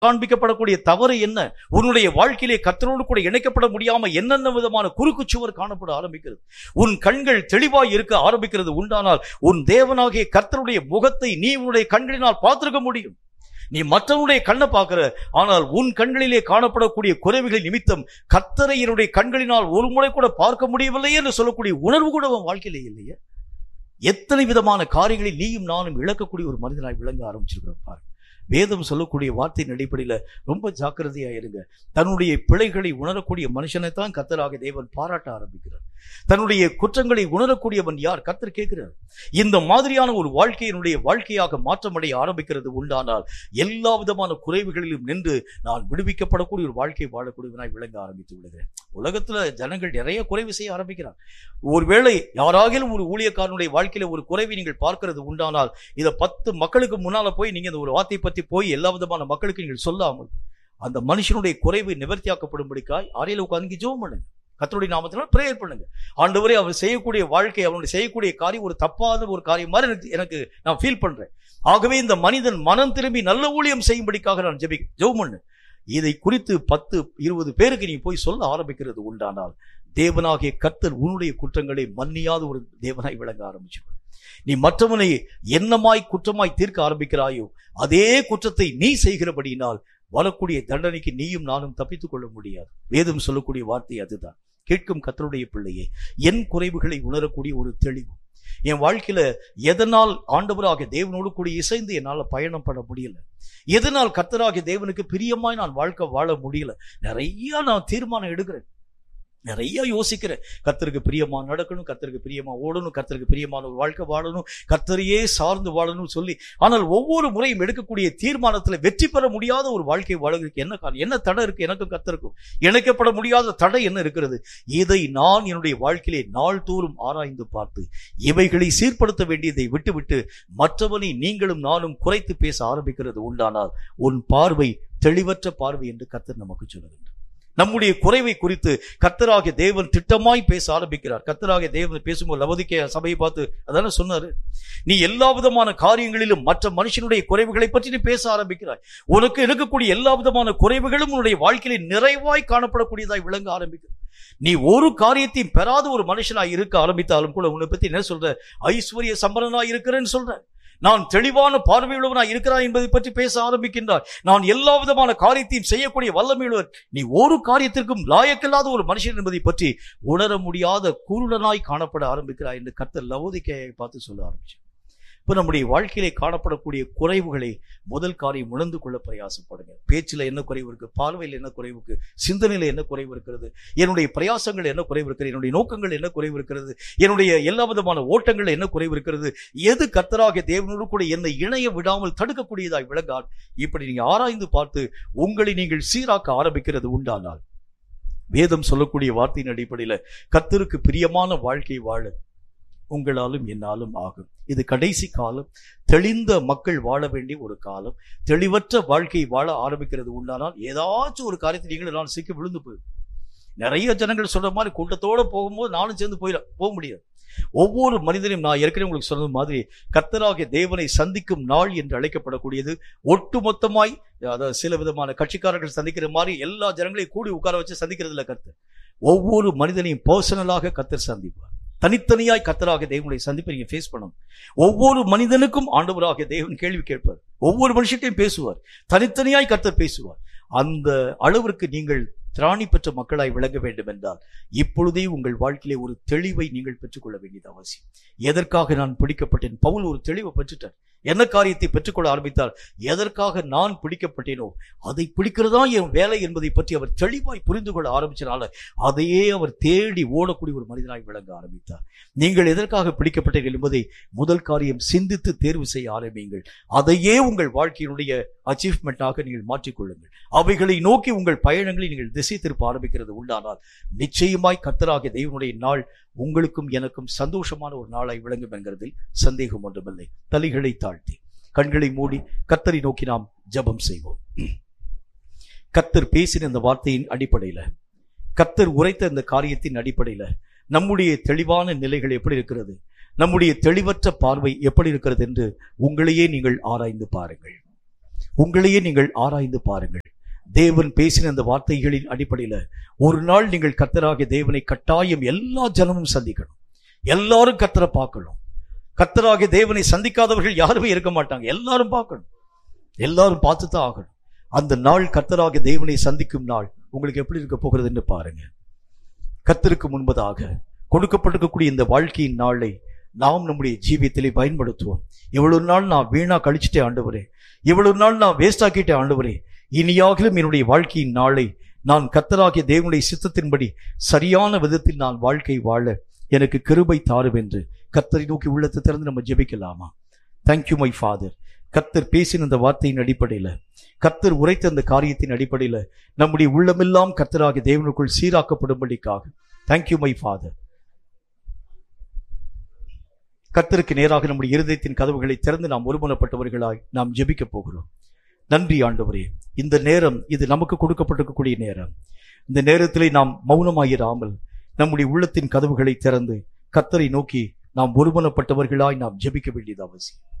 காண்பிக்கப்படக்கூடிய தவறு என்ன உன்னுடைய வாழ்க்கையிலே கத்தரோடு கூட இணைக்கப்பட முடியாம என்னென்ன விதமான குறுக்கு சுவர் காணப்பட ஆரம்பிக்கிறது உன் கண்கள் தெளிவாய் இருக்க ஆரம்பிக்கிறது உண்டானால் உன் தேவனாகிய கர்த்தருடைய முகத்தை நீ உன்னுடைய கண்களினால் பார்த்திருக்க முடியும் நீ மற்றவனுடைய கண்ணை பார்க்கிற ஆனால் உன் கண்களிலே காணப்படக்கூடிய குறைவுகளின் நிமித்தம் கர்த்தரை என்னுடைய கண்களினால் ஒரு முறை கூட பார்க்க முடியவில்லையே என்று சொல்லக்கூடிய உணர்வு கூட உன் வாழ்க்கையிலே இல்லையே எத்தனை விதமான காரியங்களில் நீயும் நானும் இழக்கக்கூடிய ஒரு மனிதனாய் விளங்க ஆரம்பிச்சிருக்கிறோம் பாரு வேதம் சொல்லக்கூடிய வார்த்தையின் அடிப்படையில் ரொம்ப ஜாக்கிரதையா இருங்க தன்னுடைய பிழைகளை உணரக்கூடிய மனுஷனைத்தான் கத்தராக தேவன் பாராட்ட ஆரம்பிக்கிறார் தன்னுடைய குற்றங்களை உணரக்கூடியவன் யார் கத்தர் கேட்கிறார் இந்த மாதிரியான ஒரு வாழ்க்கையினுடைய வாழ்க்கையாக மாற்றமடைய ஆரம்பிக்கிறது உண்டானால் எல்லா விதமான குறைவுகளிலும் நின்று நான் விடுவிக்கப்படக்கூடிய ஒரு வாழ்க்கை வாழக்கூடியவனாய் விளங்க ஆரம்பித்து விடுகிறேன் உலகத்துல ஜனங்கள் நிறைய குறைவு செய்ய ஆரம்பிக்கிறார் ஒருவேளை யாராகிலும் ஒரு ஊழியக்காரனுடைய வாழ்க்கையில ஒரு குறைவை நீங்கள் பார்க்கிறது உண்டானால் இதை பத்து மக்களுக்கு முன்னால போய் நீங்க இந்த ஒரு வார்த்தையை பத்தி போய் எல்லா விதமான மக்களுக்கு நீங்கள் சொல்லாமல் அந்த மனுஷனுடைய குறைவு நிவர்த்தியாக்கப்படும்படிக்காய் அறையில உட்காந்து ஜோம் பண்ணுங்க கத்தருடைய நாமத்தினால் பிரேயர் பண்ணுங்க ஆண்டவரே அவர் செய்யக்கூடிய வாழ்க்கை அவனுடைய செய்யக்கூடிய காரியம் ஒரு தப்பான ஒரு காரியம் மாதிரி எனக்கு எனக்கு நான் ஃபீல் பண்றேன் ஆகவே இந்த மனிதன் மனம் திரும்பி நல்ல ஊழியம் செய்யும்படிக்காக நான் ஜெபி ஜெபம் பண்ணு இதை குறித்து பத்து இருபது பேருக்கு நீ போய் சொல்ல ஆரம்பிக்கிறது உண்டானால் தேவனாகிய கர்த்தர் உன்னுடைய குற்றங்களை மன்னியாத ஒரு தேவனாய் விளங்க ஆரம்பிச்சு நீ மற்றவனை என்னமாய் குற்றமாய் தீர்க்க ஆரம்பிக்கிறாயோ அதே குற்றத்தை நீ செய்கிறபடியினால் வரக்கூடிய தண்டனைக்கு நீயும் நானும் தப்பித்துக் கொள்ள முடியாது வேதம் சொல்லக்கூடிய வார்த்தை அதுதான் கேட்கும் கத்தருடைய பிள்ளையே என் குறைவுகளை உணரக்கூடிய ஒரு தெளிவு என் வாழ்க்கையில எதனால் ஆண்டவராக தேவனோடு கூட இசைந்து என்னால் பயணம் பண்ண முடியல எதனால் கத்தராகிய தேவனுக்கு பிரியமாய் நான் வாழ்க்கை வாழ முடியல நிறைய நான் தீர்மானம் எடுக்கிறேன் நிறைய யோசிக்கிறேன் கத்தருக்கு பிரியமா நடக்கணும் கத்தருக்கு பிரியமா ஓடணும் கத்தருக்கு பிரியமான ஒரு வாழ்க்கை வாழணும் கத்தரையே சார்ந்து வாழணும்னு சொல்லி ஆனால் ஒவ்வொரு முறையும் எடுக்கக்கூடிய தீர்மானத்துல வெற்றி பெற முடியாத ஒரு வாழ்க்கை வாழ்கிறதுக்கு என்ன காரணம் என்ன தடை இருக்கு எனக்கும் கத்தருக்கும் இணைக்கப்பட முடியாத தடை என்ன இருக்கிறது இதை நான் என்னுடைய வாழ்க்கையிலே நாள்தோறும் ஆராய்ந்து பார்த்து இவைகளை சீர்படுத்த வேண்டியதை விட்டுவிட்டு மற்றவனை நீங்களும் நானும் குறைத்து பேச ஆரம்பிக்கிறது உண்டானால் உன் பார்வை தெளிவற்ற பார்வை என்று கத்தர் நமக்கு சொல்லுகின்றார் நம்முடைய குறைவை குறித்து கத்தராகிய தேவன் திட்டமாய் பேச ஆரம்பிக்கிறார் கத்தராகிய தேவன் பேசும்போது லவதிக்க சபையை பார்த்து அதான சொன்னாரு நீ எல்லா விதமான காரியங்களிலும் மற்ற மனுஷனுடைய குறைவுகளை பற்றி நீ பேச ஆரம்பிக்கிறாய் உனக்கு இருக்கக்கூடிய எல்லா விதமான குறைவுகளும் உன்னுடைய வாழ்க்கையில நிறைவாய் காணப்படக்கூடியதாய் விளங்க ஆரம்பிக்கிறது நீ ஒரு காரியத்தையும் பெறாத ஒரு மனுஷனாய் இருக்க ஆரம்பித்தாலும் கூட உன்னை பத்தி என்ன சொல்ற ஐஸ்வர்ய சம்பரனாய் இருக்கிறேன்னு சொல்ற நான் தெளிவான பார்வையுள்ளவனாய் இருக்கிறான் என்பதை பற்றி பேச ஆரம்பிக்கின்றார் நான் எல்லா விதமான காரியத்தையும் செய்யக்கூடிய வல்லமையுள்ளவர் நீ ஒரு காரியத்திற்கும் லாயக்கில்லாத ஒரு மனுஷன் என்பதை பற்றி உணர முடியாத குருடனாய் காணப்பட ஆரம்பிக்கிறாய் என்று கர்த்தர் லவோதிக்கையை பார்த்து சொல்ல ஆரம்பிச்சு இப்போ நம்முடைய வாழ்க்கையிலே காணப்படக்கூடிய குறைவுகளை முதல் காரியம் உணர்ந்து கொள்ள பிரயாசப்படுங்க பேச்சில் என்ன குறைவு இருக்கு பார்வையில் என்ன குறைவு இருக்கு சிந்தனையில் என்ன குறைவு இருக்கிறது என்னுடைய பிரயாசங்கள் என்ன குறைவு இருக்கிறது என்னுடைய நோக்கங்கள் என்ன குறைவு இருக்கிறது என்னுடைய எல்லா விதமான ஓட்டங்கள் என்ன குறைவு இருக்கிறது எது கத்தராகிய தேவனோடு கூட என்னை இணைய விடாமல் தடுக்கக்கூடியதாய் விளங்கால் இப்படி நீங்க ஆராய்ந்து பார்த்து உங்களை நீங்கள் சீராக்க ஆரம்பிக்கிறது உண்டானால் வேதம் சொல்லக்கூடிய வார்த்தையின் அடிப்படையில் கத்தருக்கு பிரியமான வாழ்க்கை வாழ உங்களாலும் என்னாலும் ஆகும் இது கடைசி காலம் தெளிந்த மக்கள் வாழ வேண்டிய ஒரு காலம் தெளிவற்ற வாழ்க்கை வாழ ஆரம்பிக்கிறது உண்டானால் ஏதாச்சும் ஒரு காரியத்தை நீங்களும் நான் சிக்கி விழுந்து போயிடும் நிறைய ஜனங்கள் சொல்ற மாதிரி கூட்டத்தோட போகும்போது நானும் சேர்ந்து போயிட போக முடியாது ஒவ்வொரு மனிதனையும் நான் ஏற்கனவே உங்களுக்கு சொன்னது மாதிரி கர்த்தராகிய தேவனை சந்திக்கும் நாள் என்று அழைக்கப்படக்கூடியது ஒட்டுமொத்தமாய் அதாவது சில விதமான கட்சிக்காரர்கள் சந்திக்கிற மாதிரி எல்லா ஜனங்களையும் கூடி உட்கார வச்சு சந்திக்கிறது இல்லை கர்த்தர் ஒவ்வொரு மனிதனையும் பர்சனலாக கர்த்தர் சந்திப்பார் தனித்தனியாய் கத்தராக தேவனுடைய சந்திப்பை நீங்க ஃபேஸ் பண்ணணும் ஒவ்வொரு மனிதனுக்கும் ஆண்டவராக தேவன் கேள்வி கேட்பார் ஒவ்வொரு மனுஷத்தையும் பேசுவார் தனித்தனியாய் கர்த்தர் பேசுவார் அந்த அளவிற்கு நீங்கள் திராணி பெற்ற மக்களாய் விளங்க வேண்டும் என்றால் இப்பொழுதே உங்கள் வாழ்க்கையிலே ஒரு தெளிவை நீங்கள் பெற்றுக்கொள்ள வேண்டியது அவசியம் எதற்காக நான் பிடிக்கப்பட்டேன் பவுல் ஒரு தெளிவை பெற்றுட்டார் என்ன காரியத்தை பெற்றுக்கொள்ள ஆரம்பித்தால் எதற்காக நான் பிடிக்கப்பட்டேனோ அதை பிடிக்கிறதா என் வேலை என்பதை பற்றி அவர் தெளிவாய் புரிந்து கொள்ள ஆரம்பிச்சனால அதையே அவர் தேடி ஓடக்கூடிய ஒரு மனிதனாய் விளங்க ஆரம்பித்தார் நீங்கள் எதற்காக பிடிக்கப்பட்டீர்கள் என்பதை முதல் காரியம் சிந்தித்து தேர்வு செய்ய ஆரம்பியுங்கள் அதையே உங்கள் வாழ்க்கையினுடைய அச்சீவ்மெண்ட்டாக நீங்கள் மாற்றிக்கொள்ளுங்கள் அவைகளை நோக்கி உங்கள் பயணங்களை நீங்கள் திசை திருப்ப ஆரம்பிக்கிறது உண்டானால் நிச்சயமாய் கர்த்தராகிய தெய்வனுடைய நாள் உங்களுக்கும் எனக்கும் சந்தோஷமான ஒரு நாளாய் விளங்கும் என்கிறதில் சந்தேகம் ஒன்றுமில்லை தலைகளை தாழ்த்தி கண்களை மூடி கர்த்தரை நோக்கி நாம் ஜெபம் செய்வோம் கர்த்தர் பேசின இந்த வார்த்தையின் அடிப்படையில கர்த்தர் உரைத்த இந்த காரியத்தின் அடிப்படையில நம்முடைய தெளிவான நிலைகள் எப்படி இருக்கிறது நம்முடைய தெளிவற்ற பார்வை எப்படி இருக்கிறது என்று உங்களையே நீங்கள் ஆராய்ந்து பாருங்கள் உங்களையே நீங்கள் ஆராய்ந்து பாருங்கள் தேவன் பேசின அந்த வார்த்தைகளின் அடிப்படையில ஒரு நாள் நீங்கள் கர்த்தராகிய தேவனை கட்டாயம் எல்லா ஜனமும் சந்திக்கணும் எல்லாரும் கர்த்தரை பார்க்கணும் கர்த்தராகிய தேவனை சந்திக்காதவர்கள் யாருமே இருக்க மாட்டாங்க எல்லாரும் பார்க்கணும் எல்லாரும் பார்த்து தான் ஆகணும் அந்த நாள் கர்த்தராகிய தேவனை சந்திக்கும் நாள் உங்களுக்கு எப்படி இருக்க போகிறதுன்னு பாருங்க கர்த்தருக்கு முன்பதாக கொடுக்கப்பட்டிருக்கக்கூடிய இந்த வாழ்க்கையின் நாளை நாம் நம்முடைய ஜீவியத்திலே பயன்படுத்துவோம் இவ்வளவு நாள் நான் வீணா கழிச்சிட்டே ஆண்டவரே இவ்வளவு நாள் நான் வேஸ்ட் ஆக்கிட்டே ஆண்டவரே இனியாகிலும் என்னுடைய வாழ்க்கையின் நாளை நான் கர்த்தராகிய தேவனுடைய சித்தத்தின்படி சரியான விதத்தில் நான் வாழ்க்கை வாழ எனக்கு கிருபை தாரும் என்று கர்த்தரை நோக்கி உள்ளத்தை திறந்து நம்ம ஜெபிக்கலாமா தேங்க்யூ மை ஃபாதர் கர்த்தர் பேசின அந்த வார்த்தையின் அடிப்படையில கர்த்தர் உரைத்த அந்த காரியத்தின் அடிப்படையில நம்முடைய உள்ளமெல்லாம் கர்த்தராகிய தேவனுக்குள் சீராக்கப்படும்படிக்காக தேங்க்யூ மை ஃபாதர் கர்த்தருக்கு நேராக நம்முடைய இருதயத்தின் கதவுகளை திறந்து நாம் ஒருமனப்பட்டவர்களாய் நாம் ஜெபிக்க போகிறோம் நன்றி ஆண்டவரே இந்த நேரம் இது நமக்கு கொடுக்கப்பட்டிருக்கக்கூடிய நேரம் இந்த நேரத்திலே நாம் மௌனமாயிராமல் நம்முடைய உள்ளத்தின் கதவுகளை திறந்து கர்த்தரை நோக்கி நாம் ஒருமனப்பட்டவர்களாய் நாம் ஜெபிக்க வேண்டியது அவசியம்